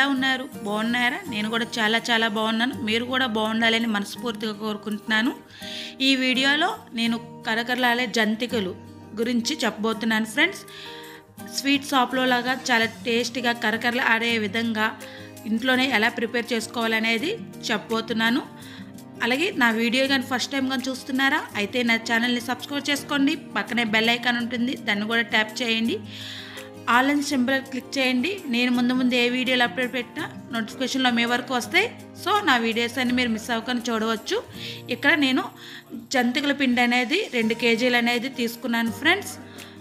ఎలా ఉన్నారు బాగున్నారా నేను కూడా చాలా చాలా బాగున్నాను మీరు కూడా బాగుండాలని మనస్ఫూర్తిగా కోరుకుంటున్నాను ఈ వీడియోలో నేను కరకరలాడే జంతికలు గురించి చెప్పబోతున్నాను ఫ్రెండ్స్ స్వీట్ షాప్లో లాగా చాలా టేస్టీగా కరకరలు ఆడే విధంగా ఇంట్లోనే ఎలా ప్రిపేర్ చేసుకోవాలనేది చెప్పబోతున్నాను అలాగే నా వీడియో కానీ ఫస్ట్ టైం కానీ చూస్తున్నారా అయితే నా ఛానల్ని సబ్స్క్రైబ్ చేసుకోండి పక్కనే బెల్ ఐకాన్ ఉంటుంది దాన్ని కూడా ట్యాప్ చేయండి ఆల్ అండ్ సింబల్ క్లిక్ చేయండి నేను ముందు ముందు ఏ వీడియోలు అప్లోడ్ పెట్టినా నోటిఫికేషన్లో మీ వరకు వస్తాయి సో నా వీడియోస్ అన్ని మీరు మిస్ అవ్వకుండా చూడవచ్చు ఇక్కడ నేను జంతికల పిండి అనేది రెండు కేజీలు అనేది తీసుకున్నాను ఫ్రెండ్స్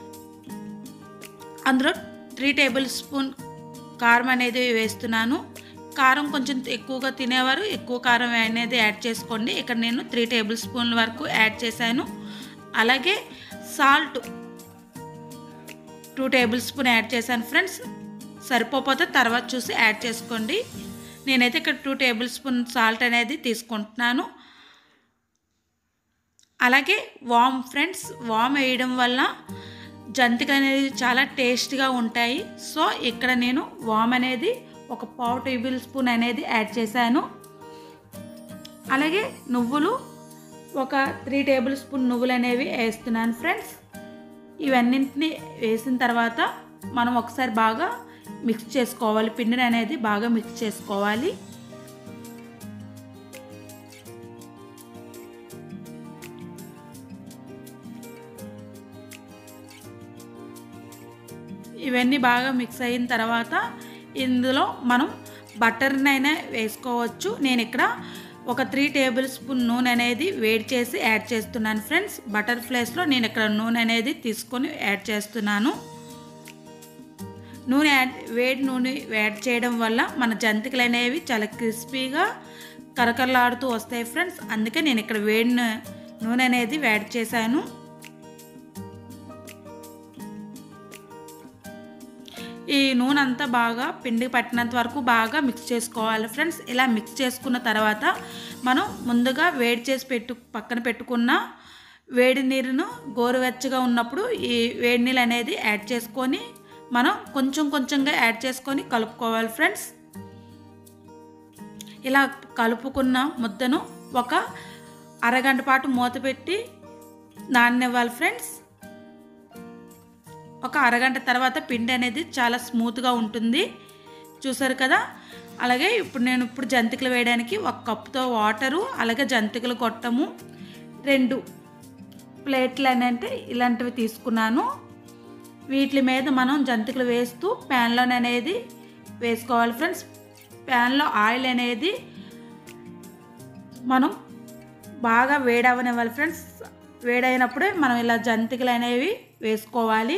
అందులో త్రీ టేబుల్ స్పూన్ కారం అనేది వేస్తున్నాను కారం కొంచెం ఎక్కువగా తినేవారు ఎక్కువ కారం అనేది యాడ్ చేసుకోండి ఇక్కడ నేను త్రీ టేబుల్ స్పూన్ల వరకు యాడ్ చేశాను అలాగే salt two tablespoon add చేశాను ఫ్రెండ్స్ సరిపోతే తర్వాత చూసి యాడ్ చేసుకోండి నేనైతే ఇక్కడ టూ టేబుల్ స్పూన్ సాల్ట్ అనేది తీసుకుంటున్నాను అలాగే వామ్ ఫ్రెండ్స్ వామ్ వేయడం వల్ల జంతికలు అనేది చాలా టేస్ట్గా ఉంటాయి సో ఇక్కడ నేను వామ్ అనేది ఒక పావు టేబుల్ స్పూన్ అనేది యాడ్ చేశాను అలాగే నువ్వులు ఒక త్రీ టేబుల్ స్పూన్ నువ్వులు అనేవి వేస్తున్నాను ఫ్రెండ్స్ ఇవన్నింటిని వేసిన తర్వాత మనం ఒకసారి బాగా మిక్స్ చేసుకోవాలి పిండిని అనేది బాగా మిక్స్ చేసుకోవాలి ఇవన్నీ బాగా మిక్స్ అయిన తర్వాత ఇందులో మనం బటర్నైనా వేసుకోవచ్చు నేను ఇక్కడ ఒక త్రీ టేబుల్ స్పూన్ నూనె అనేది వేడి చేసి యాడ్ చేస్తున్నాను ఫ్రెండ్స్ బటర్ ఫ్లేస్లో నేను ఇక్కడ నూనె అనేది తీసుకొని యాడ్ చేస్తున్నాను నూనె యాడ్ వేడి నూనె యాడ్ చేయడం వల్ల మన జంతికలు అనేవి చాలా క్రిస్పీగా కరకరలాడుతూ వస్తాయి ఫ్రెండ్స్ అందుకే నేను ఇక్కడ వేడి నూనె అనేది యాడ్ చేశాను ఈ నూనె అంతా బాగా పిండి పట్టినంత వరకు బాగా మిక్స్ చేసుకోవాలి ఫ్రెండ్స్ ఇలా మిక్స్ చేసుకున్న తర్వాత మనం ముందుగా వేడి చేసి పెట్టు పక్కన పెట్టుకున్న వేడి నీరును గోరువెచ్చగా ఉన్నప్పుడు ఈ వేడి నీళ్ళు అనేది యాడ్ చేసుకొని మనం కొంచెం కొంచెంగా యాడ్ చేసుకొని కలుపుకోవాలి ఫ్రెండ్స్ ఇలా కలుపుకున్న ముద్దను ఒక అరగంట పాటు మూత పెట్టి నాననివ్వాలి ఫ్రెండ్స్ ఒక అరగంట తర్వాత పిండి అనేది చాలా స్మూత్గా ఉంటుంది చూసారు కదా అలాగే ఇప్పుడు నేను ఇప్పుడు జంతికలు వేయడానికి ఒక కప్పుతో వాటరు అలాగే జంతికలు కొట్టము రెండు ప్లేట్లు అని అంటే ఇలాంటివి తీసుకున్నాను వీటి మీద మనం జంతికలు వేస్తూ ప్యాన్లో అనేది వేసుకోవాలి ఫ్రెండ్స్ ప్యాన్లో ఆయిల్ అనేది మనం బాగా వేడవనివ్వాలి ఫ్రెండ్స్ వేడైనప్పుడే మనం ఇలా జంతికలు అనేవి వేసుకోవాలి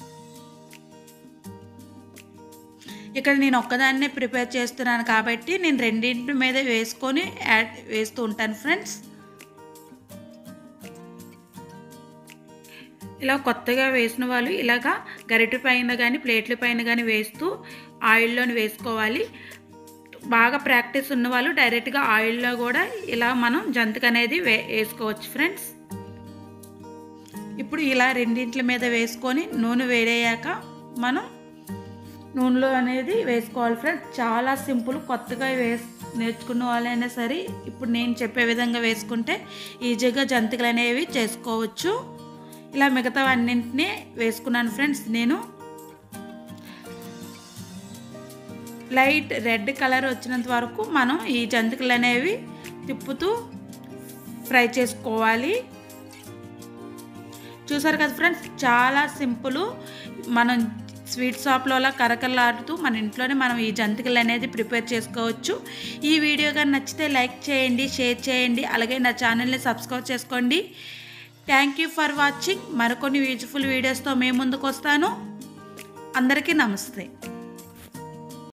ఇక్కడ నేను ఒక్కదాన్నే ప్రిపేర్ చేస్తున్నాను కాబట్టి నేను రెండింటి మీద వేసుకొని యాడ్ వేస్తూ ఉంటాను ఫ్రెండ్స్ ఇలా కొత్తగా వేసిన వాళ్ళు ఇలాగా గరిటె పైన కానీ ప్లేట్ల పైన కానీ వేస్తూ ఆయిల్లోని వేసుకోవాలి బాగా ప్రాక్టీస్ ఉన్న వాళ్ళు డైరెక్ట్గా ఆయిల్లో కూడా ఇలా మనం జంతిక అనేది వే వేసుకోవచ్చు ఫ్రెండ్స్ ఇప్పుడు ఇలా రెండింట్ల మీద వేసుకొని నూనె వేడయ్యాక మనం నూనెలో అనేది వేసుకోవాలి ఫ్రెండ్స్ చాలా సింపుల్ కొత్తగా వేస్ నేర్చుకున్న వాళ్ళైనా సరే ఇప్పుడు నేను చెప్పే విధంగా వేసుకుంటే ఈజీగా జంతికలు అనేవి చేసుకోవచ్చు ఇలా మిగతా అన్నింటినీ వేసుకున్నాను ఫ్రెండ్స్ నేను లైట్ రెడ్ కలర్ వచ్చినంత వరకు మనం ఈ జంతికలు అనేవి తిప్పుతూ ఫ్రై చేసుకోవాలి చూసారు కదా ఫ్రెండ్స్ చాలా సింపుల్ మనం స్వీట్ షాప్లో అలా కరకరలాడుతూ మన ఇంట్లోనే మనం ఈ జంతికలు అనేది ప్రిపేర్ చేసుకోవచ్చు ఈ వీడియో కానీ నచ్చితే లైక్ చేయండి షేర్ చేయండి అలాగే నా ఛానల్ని సబ్స్క్రైబ్ చేసుకోండి థ్యాంక్ యూ ఫర్ వాచింగ్ మరికొన్ని యూజ్ఫుల్ వీడియోస్తో మేము ముందుకు వస్తాను అందరికీ నమస్తే